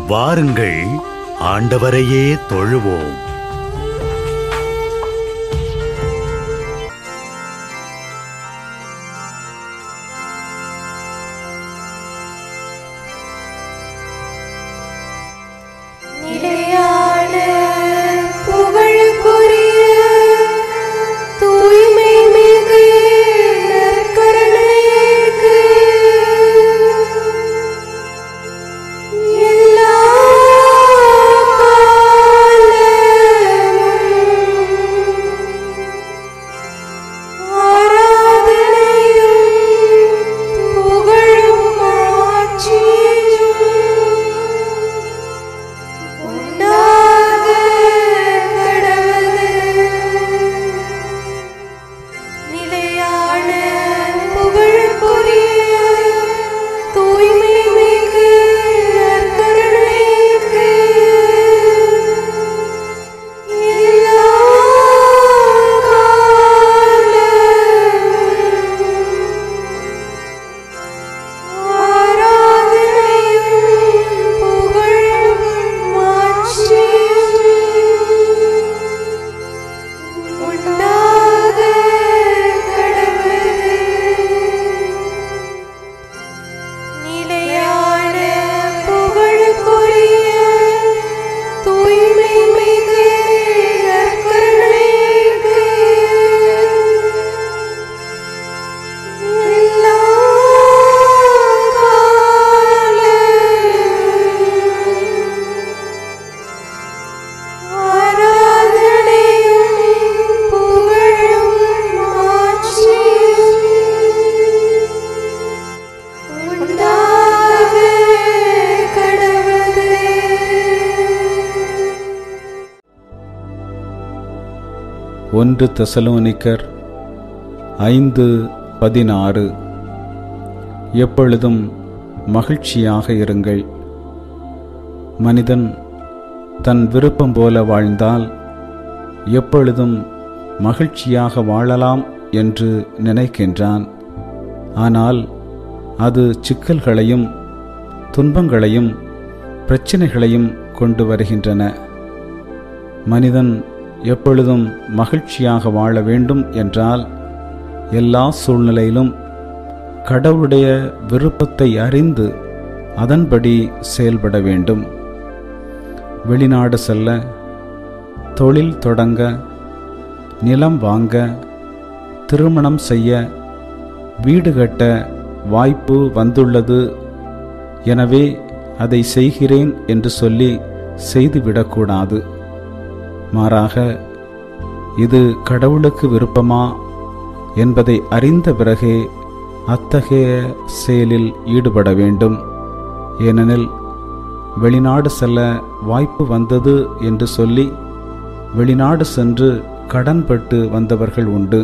வாருங்கள் ஆண்டவரையே தொழுவோம் நிலையான புகழுக்குரிய தூய்மை மிகு நற்கருணைக்கு எல்லா காலமும் ஆராதனையும் புகழும் ஆட்சியும் உண்டாக கடவுது நிலையான புகழுக்குரிய தூய்மை மிகு நற்கருணைக்கு எல்லா காலமும் ஆராதனையும் புகழும் மாட்சியும் உண்டாக கடவுது நிலையான புகழுக்குரிய தூய்மை மிகு நற்கருணைக்கு எல்லா காலமும் ஆராதனையும் புகழும் மாட்சியும் உண்டாக கடவுது ஒன்று தெசலோனிக்கர் ஐந்து பதினாறு எப்பொழுதும் மகிழ்ச்சியாக இருங்கள் மனிதன் தன் விருப்பம் போல வாழ்ந்தால் எப்பொழுதும் மகிழ்ச்சியாக வாழலாம் என்று நினைக்கின்றான் ஆனால் அது சிக்கல்களையும் துன்பங்களையும் பிரச்சனைகளையும் கொண்டு வருகின்றன மனிதன் எப்பொழுதும் மகிழ்ச்சியாக வாழ வேண்டும் என்றால் எல்லா சூழ்நிலையிலும் கடவுளுடைய விருப்பத்தை அறிந்து அதன்படி செயல்பட வேண்டும் வெளிநாடு செல்ல தொழில் தொடங்க நிலம் வாங்க திருமணம் செய்ய வீடு கட்ட வாய்ப்பு வந்துள்ளது எனவே அதை செய்கிறேன் என்று சொல்லி செய்துவிடக்கூடாது மாறாக இது கடவுளுக்கு விருப்பமா என்பதை அறிந்த பிறகே அத்தகைய செயலில் ஈடுபட வேண்டும் ஏனெனில் வெளிநாடு செல்ல வாய்ப்பு வந்தது என்று சொல்லி வெளிநாடு சென்று கடன்பட்டு வந்தவர்கள் உண்டு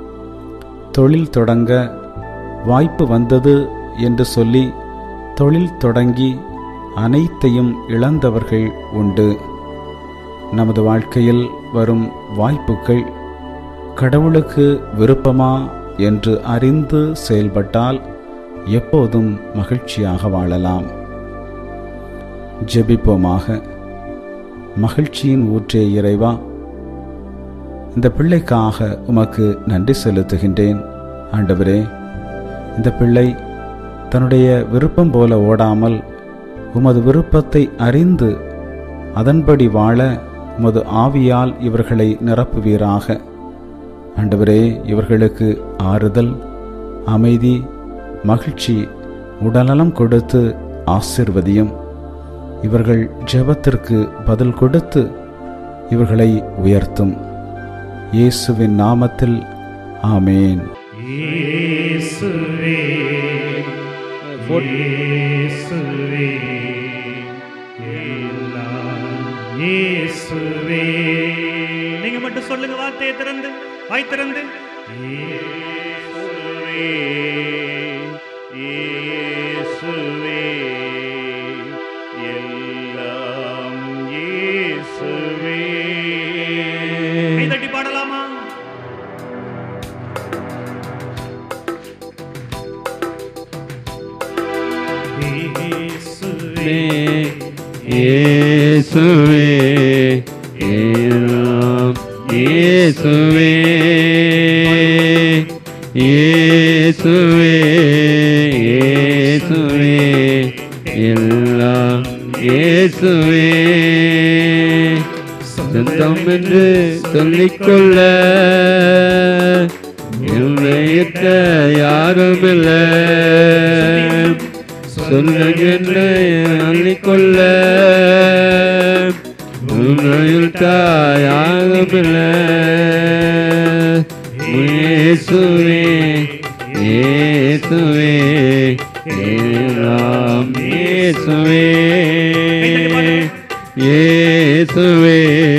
தொழில் தொடங்க வாய்ப்பு வந்தது என்று சொல்லி தொழில் தொடங்கி அனைத்தையும் இழந்தவர்கள் உண்டு நமது வாழ்க்கையில் வரும் வாய்ப்புகள் கடவுளுக்கு விருப்பமா என்று அறிந்து செயல்பட்டால் எப்போதும் மகிழ்ச்சியாக வாழலாம் ஜெபிப்போமாக மகிழ்ச்சியின் ஊற்றே இறைவா இந்த பிள்ளைக்காக உமக்கு நன்றி செலுத்துகின்றேன் ஆண்டவரே இந்த பிள்ளை தன்னுடைய விருப்பம் போல ஓடாமல் உமது விருப்பத்தை அறிந்து அதன்படி வாழ உமது ஆவியால் இவர்களை நிரப்புவீராக ஆண்டவரே இவர்களுக்கு ஆறுதல் அமைதி மகிழ்ச்சி உடல்நலம் கொடுத்து ஆசிர்வதியும் இவர்கள் ஜெபத்திற்கு பதில் கொடுத்து இவர்களை உயர்த்தும் இயேசுவின் நாமத்தில் ஆமேன் இயேசுவே இயேசுவே எல்லாம் இயேசுவே நீங்க மட்டும் சொல்லுங்க வார்த்தையை திறந்து வாய் திறந்து இயேசுவே இயேசுவே எல்லாம் இயேசுவே கை தட்டி பாடலாமா இயேசுவே இயேசுவே எல்லாம் இயேசுவே இயேசுவே இயேசுவே எல்லாம் இயேசுவே சொந்தம் என்று சொல்லிக்கொள்ள என்னையிட்ட யாரும் இல்லை சொல்லுகின்ற அள்ளிக்கொள்ள உன்னையிட்ட யாரும் இல்லை இயேசுவே இயேசுவே எல்லாம் இயேசுவே இயேசுவே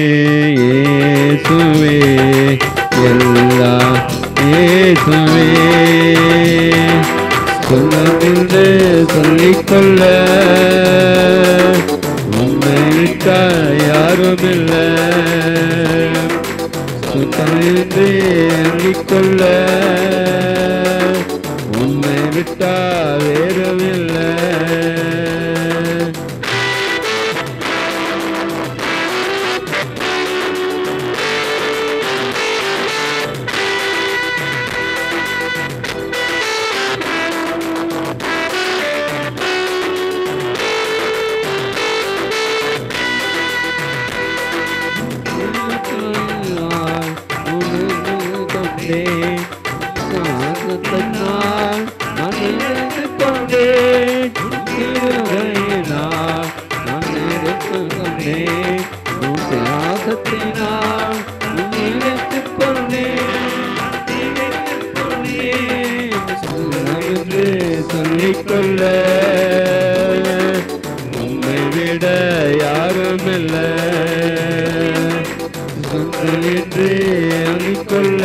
இயேசுவே எல்லாம் இயேசுவே சொல்லமின்று சொல்லிக்கொள்ள உன்னை விட்ட யாரும் இல்லை சுத்தமின்றி எண்ணிக்கொள்ள உன்னை விட்டா வேறுமில்லை சொல்லிக்கொள்ள உன்னை விட யாரும் இல்லை சொந்தமின்றி எண்ணிக்கொள்ள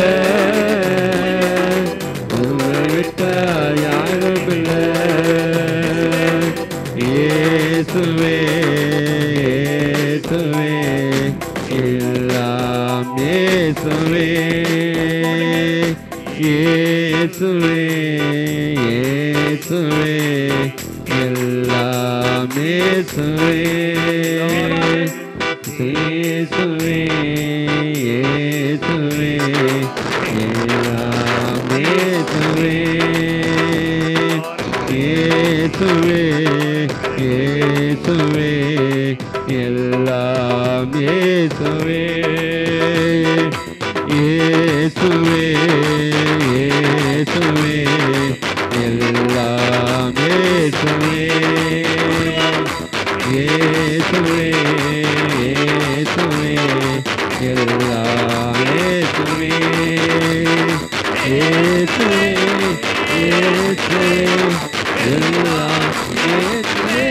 உன்னை விட்ட யாரும் இல்லை இயேசுவே இயேசுவே எல்லாம் இயேசுவே இயேசுவே இயேசுவே எல்லாம் இயேசுவே இயேசுவே இயேசுவே எல்லாம் இயேசுவே இயேசுவே இயேசுவே எல்லாம் இயேசுவே இயேசுவே இயேசுவே எல்லாம் இயேசுவே இயேசுவே இயேசுவே எல்லாம் இயேசுவே இயேசுவே இயேசுவே எல்லாம் இயேசுவே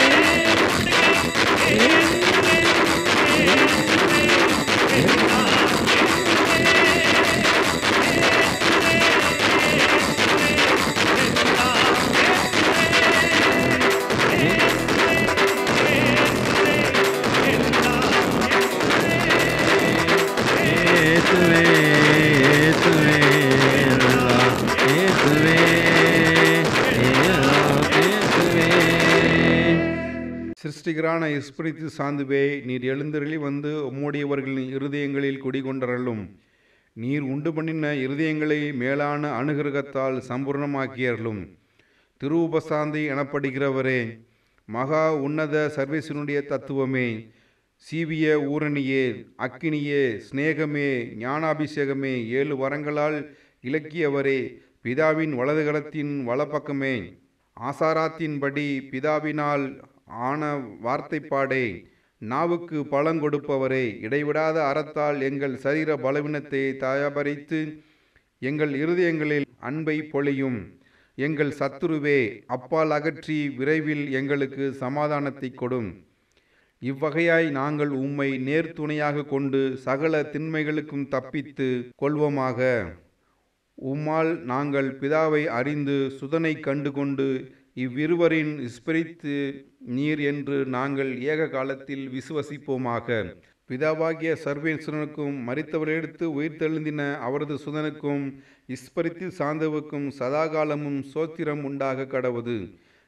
இயேசுவே இயேசுவே எல்லாம் இயேசுவே எல்லாம் இயேசுவே சிருஷ்டிகரான இஸ்பிரித்து சாந்துவே நீர் எழுந்தருளி வந்து உம்முடையவர்களின் இருதயங்களில் குடிகொண்டரலும் நீர் உண்டு பண்ணின இருதயங்களை மேலான அனுகிரகத்தால் சம்பூர்ணமாக்கியர்களும் திருவுபசாந்தி எனப்படுகிறவரே மகா உன்னத சர்வேசனுடைய தத்துவமே சீவிய ஊரணியே அக்கினியே சிநேகமே ஞானாபிஷேகமே ஏழு வரங்களால் இலக்கியவரே பிதாவின் வலதுகரத்தின் வலப்பக்கமே ஆசாராத்தின்படி பிதாவினால் ஆன வார்த்தைப்பாடே நாவுக்கு பழங்கொடுப்பவரே இடைவிடாத அறத்தால் எங்கள் சரீர பலவீனத்தை தயாபரித்து எங்கள் இருதயங்களில் அன்பை பொழியும் எங்கள் சத்துருவே அப்பால் அகற்றி விரைவில் எங்களுக்கு சமாதானத்தை கொடும் இவ்வகையாய் நாங்கள் உம்மை நேர்த்துணையாக கொண்டு சகல திண்மைகளுக்கும் தப்பித்து கொள்வோமாக உம்மால் நாங்கள் பிதாவை அறிந்து சுதனை கண்டுகொண்டு இவ்விருவரின் ஸ்பிரித்து நீர் என்று நாங்கள் ஏக காலத்தில் விசுவசிப்போமாக பிதாவாகிய சர்வேஸ்வரனுக்கும் மரித்தவரெடுத்து உயிர்த்தெழுந்தின அவரது சுதனுக்கும் இஸ்பரித்து சாந்தவுக்கும் சதாகாலமும் சோத்திரம் உண்டாக கடவுது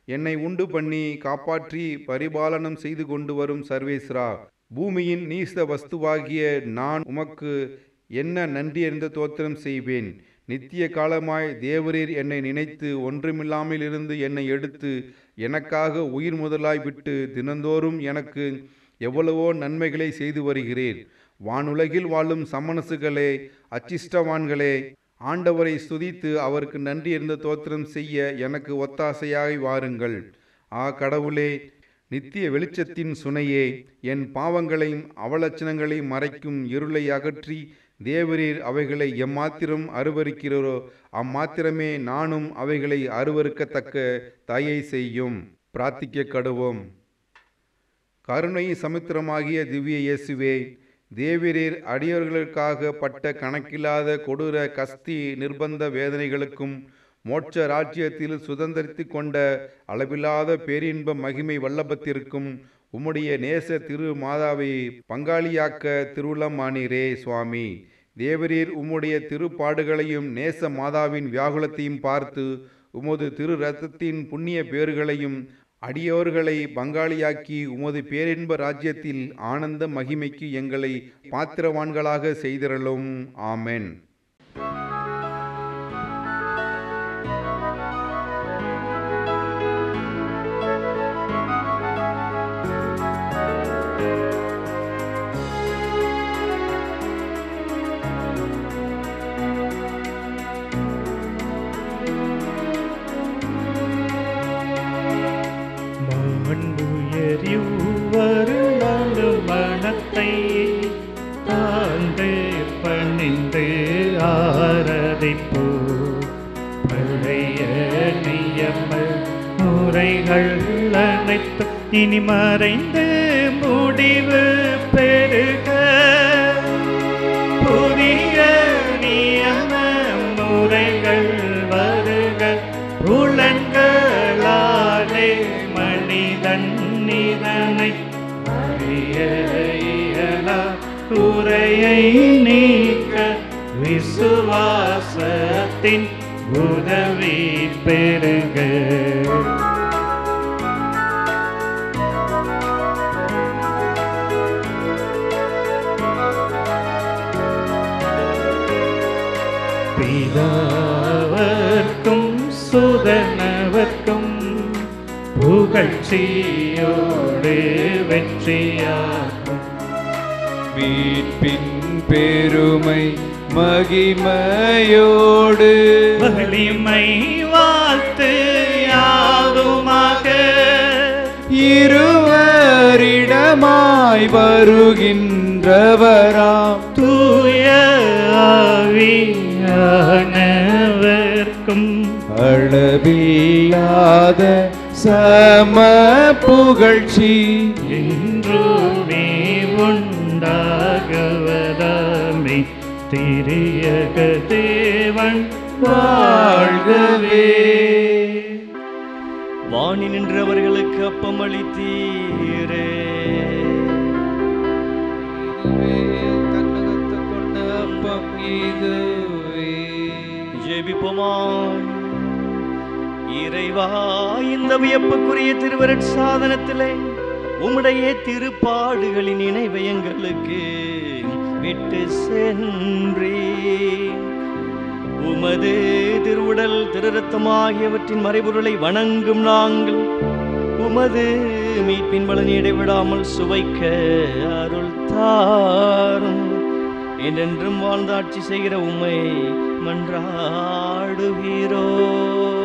என்னை உண்டு பண்ணி காப்பாற்றி பரிபாலனம் செய்து கொண்டு வரும் சர்வேஸ்ரா பூமியின் நீச வஸ்துவாகிய நான் உமக்கு என்ன நன்றி அறிந்த தோத்திரம் செய்வேன் நித்திய காலமாய் தேவரீர் என்னை நினைத்து ஒன்றுமில்லாமல் இருந்து என்னை எடுத்து எனக்காக உயிர் முதலாய் விட்டு தினந்தோறும் எனக்கு எவ்வளவோ நன்மைகளை செய்து வருகிறீர் வானுலகில் வாழும் சமணசுகளே அச்சிஷ்டவான்களே ஆண்டவரை ஸ்துதித்து அவருக்கு நன்றி இருந்த தோத்திரம் செய்ய எனக்கு ஒத்தாசையாய் வாருங்கள் ஆ கடவுளே நித்திய வெளிச்சத்தின் சுனையே என் பாவங்களையும் அவலட்சணங்களையும் மறைக்கும் இருளை அகற்றி தேவரீர் அவைகளை எம்மாத்திரம் அருவருக்கிறோ அம்மாத்திரமே நானும் அவைகளை அருவருக்கத்தக்க தயை செய்யும் பிரார்த்திக்க கடுவோம் கருணை சமுத்திரமாகிய திவ்ய இயேசுவே தேவரீர் அடியவர்களுக்காக பட்ட கணக்கில்லாத கொடூர கஸ்தி நிர்பந்த வேதனைகளுக்கும் மோட்ச ராஜ்யத்தில் சுதந்திரித்து கொண்ட அளவில்லாத பேரின்ப மகிமை வல்லபத்திற்கும் உம்முடைய நேச திரு மாதாவை பங்காளியாக்க திருவுளமானீரே சுவாமி தேவரீர் உம்முடைய திருப்பாடுகளையும் நேச மாதாவின் வியாகுலத்தையும் பார்த்து உமது திரு ரத்தத்தின் புண்ணிய பேறுகளையும் அடியோர்களை பங்காளியாக்கி உமது பேரின்ப ராஜ்யத்தில் ஆனந்த மகிமைக்கு எங்களை பாத்திரவான்களாக செய்திரலும் ஆமென் மாண்புயரிவருளாலும் மனத்தை தாழ்ந்து பணிந்து ஆரதிப்போ பழைய நியம முறைகள் அனைத்தும் இனி மறைந்து முடிவு பெருக புதிய நியம முறைகள் வருக புலன்களாலே மனிதன் இதனை அறிய இயலா குறையை நீக்க விசுவாசத்தின் உதவி பெருக பிதாவர்க்கும் சுதனவர்க்கும் புகழ்ச்சியோடு வெற்றியாகும் மீட்பின் பெருமை மகிமையோடு வலிமை வாழ்த்து யாதுமாக இருவரிடமாய் வருகின்றவராம் தூய ஆவியானவர்க்கும் அளவில்லாத சம புகழ்ச்சி என்றுமே உண்டாகவதாமே திரியக தேவன் வாழ்கவே வாணி நின்றவர்களுக்கு அப்பம் அளித்தீரே தன்னகத்து கொண்ட அப்பம் இதுவே ஜெபிப்போமாய் இறைவா இந்த வியப்புக்குரிய திருவருட் சாதனத்திலே உம்முடைய திருப்பாடுகளின் நினைவை எங்களுக்கு விட்டு சென்றேன் உமது திருவுடல் திருரத்தம் ஆகியவற்றின் மறைபொருளை வணங்கும் நாங்கள் உமது மீட்பின் பலனை இடைவிடாமல் சுவைக்க அருள் தாரும் என்றென்றும் வாழ்ந்தாட்சி செய்கிற உம்மை மன்றாடுகிறோம்